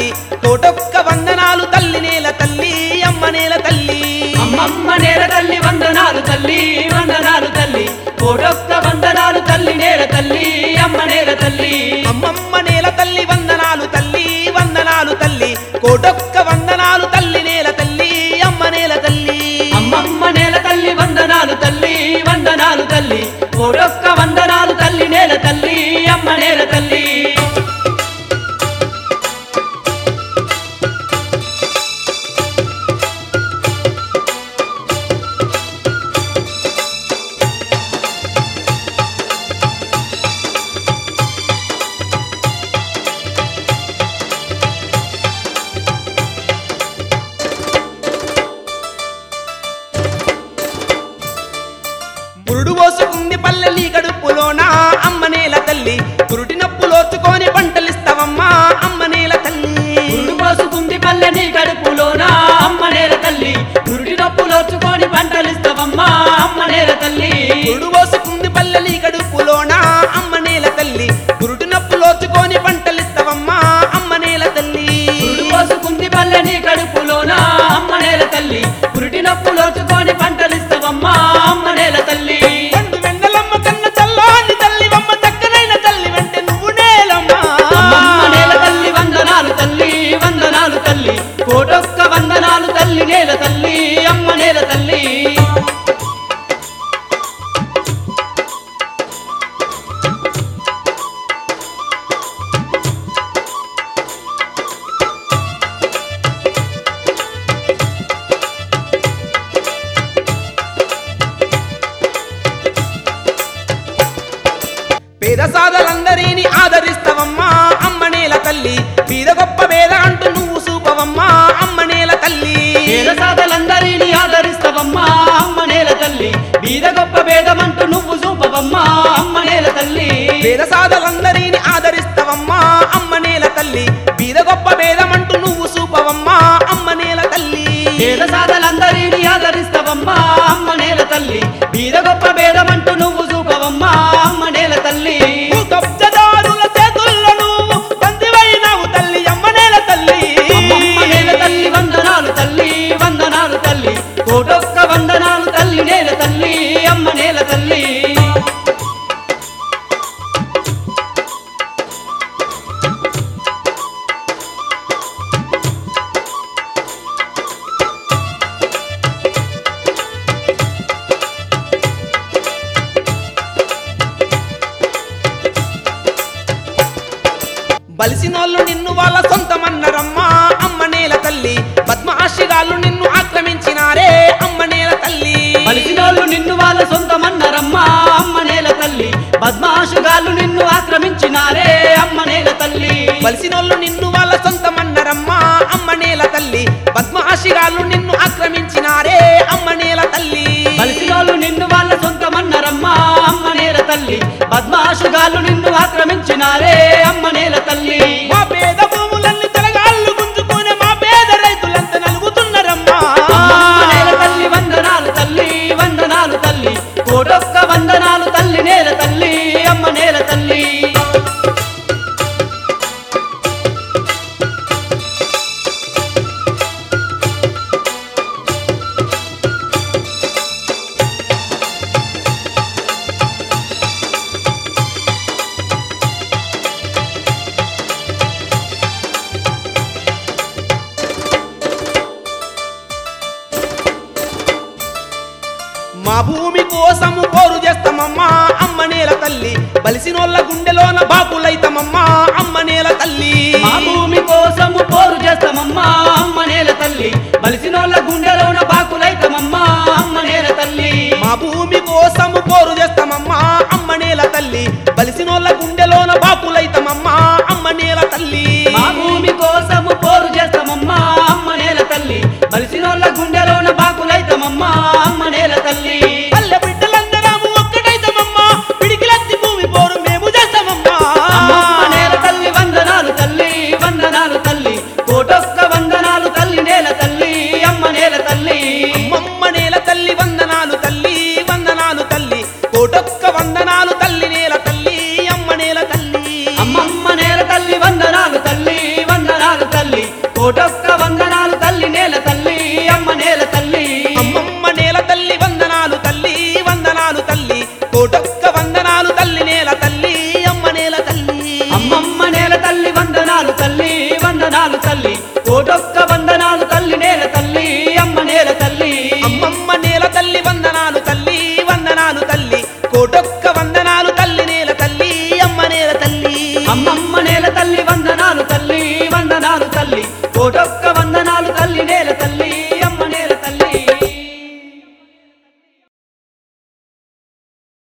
తల్లి కోటొక్క వందనాలు తల్లి నేల తల్లి అమ్మ నేల తల్లి అమ్మమ్మ నేల తల్లి వందనాలు తల్లి వందనాలు తల్లి కోటొక్క వందనాలు తల్లి నేల తల్లి అమ్మ నేల తల్లి అమ్మమ్మ నేల తల్లి వందనాలు తల్లి వందనాలు తల్లి కోటొక్క వందనాలు తల్లి నేల తల్లి అమ్మ నేల తల్లి అమ్మమ్మ నేల తల్లి వందనాలు తల్లి వందనాలు తల్లి కోటొక్క వందనాలు తల్లి నేల తల్లి అమ్మ నేల తల్లి పురుడు పోసుకుంది పల్లెలి గడుపులోన అమ్మ నేల తల్లి పురుటి నొప్పులోచుకొని పంటలిస్తావమ్మా అమ్మ నేల తల్లి గుండు పోసుకుంది పల్లెని కడుపులోన అమ్మ నేల తల్లి గురుడి నొప్పులోచుకొని పంటలిస్తావమ్మా అమ్మ నేల తల్లి పురుడు పోసుకుంది పల్లెలి గడుపులోన అమ్మ నేల తల్లి పురుటి నొప్పులోచుకొని పంటలిస్తావమ్మా అమ్మ నేల తల్లి గురుడు పోసుకుంది పల్లెని కడుపులోన అమ్మ నేల తల్లి గురుడి నొప్పులోచుకొని పంటలిస్తావమ్మా అమ్మ నేల తల్లి పండు వెన్నెలమ్మ కన్న చల్లాని తల్లి అమ్మ చక్కనైన తల్లి వెంట నువ్వు నేలమ్మా అమ్మమ్మ నేల తల్లి వందనాలు తల్లి వందనాలు తల్లి కోటొక్క వందనాలు తల్లి నేల తల్లి అమ్మ నేల తల్లి పేద సాదలందరినీ ఆదరిస్తావమ్మా అమ్మ నేల తల్లి బీద గొప్ప వేద అంటూ నువ్వు సూపవమ్మా అమ్మ నేల తల్లి పేద సాధలందరినీ ఆదరిస్తావమ్మా అమ్మ నేల తల్లి బీద గొప్ప భేదమంటూ నువ్వు చూపవమ్మా అమ్మ నేల తల్లి పేద సాదలందరినీ ఆదరిస్తావమ్మా అమ్మ నేల తల్లి బీద గొప్ప భేదమంటూ నువ్వు సూపవమ్మా అమ్మ నేల తల్లి పేద సాధలందరినీ ఆదరిస్తావమ్మా అమ్మ నేల తల్లి బీద గొప్ప భేదమంటూ నువ్వు చూపవమ్మా అమ్మ నేల తల్లి భూ కబ్జదారుల చేతుల్లో నువ్వు బందివైనావు తల్లి అమ్మ నేల తల్లి అమ్మమ్మ నేల తల్లి వందనాలు తల్లి వందనాలు తల్లి కోటొక్క వందనాలు తల్లి నేల తల్లి అమ్మ నేల తల్లి బలిసినోళ్ళు నిన్ను వాళ్ళ సొంతమన్నరమ్మా అమ్మ నేల తల్లి పద్మాషిగాళ్ళు నిన్ను ఆక్రమించినారే అమ్మ నేల తల్లి పలిసినోళ్ళు నిన్ను వాళ్ళ సొంతమన్నరమ్మా అమ్మ నేల తల్లి పద్మాషుగాళ్ళు నిన్ను ఆక్రమించినారే అమ్మ నేల తల్లి బలిసినోళ్ళు నిన్ను వాళ్ళ సొంతమన్నరమ్మా అమ్మ నేల తల్లి పద్మాషిగాళ్ళు నిన్ను ఆక్రమించినారే అమ్మ నేల తల్లి పలిసినోళ్ళు నిన్ను వాళ్ళ సొంతమన్నరమ్మా అమ్మ నేల తల్లి పద్మాషుగాళ్ళు నిన్ను ఆక్రమించినారే అమ్మ నేల తల్లి మా పేద భూములన్నీ తెలగాళ్ళు గుంజుకునే మా పేద రైతులంతా నలుగుతున్నారమ్మా అమ్మమ్మ నేల తల్లి వందనాలు తల్లి వందనాలు తల్లి కోటొక్క వందనాలు తల్లి నేల తల్లి అమ్మ నేల తల్లి మా భూమి కోసము పోరు చేస్తామమ్మా అమ్మ నేల తల్లి బలిసినోళ్ళ గుండెలోన బాపులైతమమ్మా అమ్మ నేల తల్లి మా భూమి కోసము పోరు చేస్తామమ్మా అమ్మ నేల తల్లి బలిసినోళ్ళ గుండెలోన బాకులైతమమ్మా అమ్మ నేల తల్లి మా భూమి కోసము పోరు చేస్తామమ్మా అమ్మ నేల తల్లి బలిసినోళ్ళ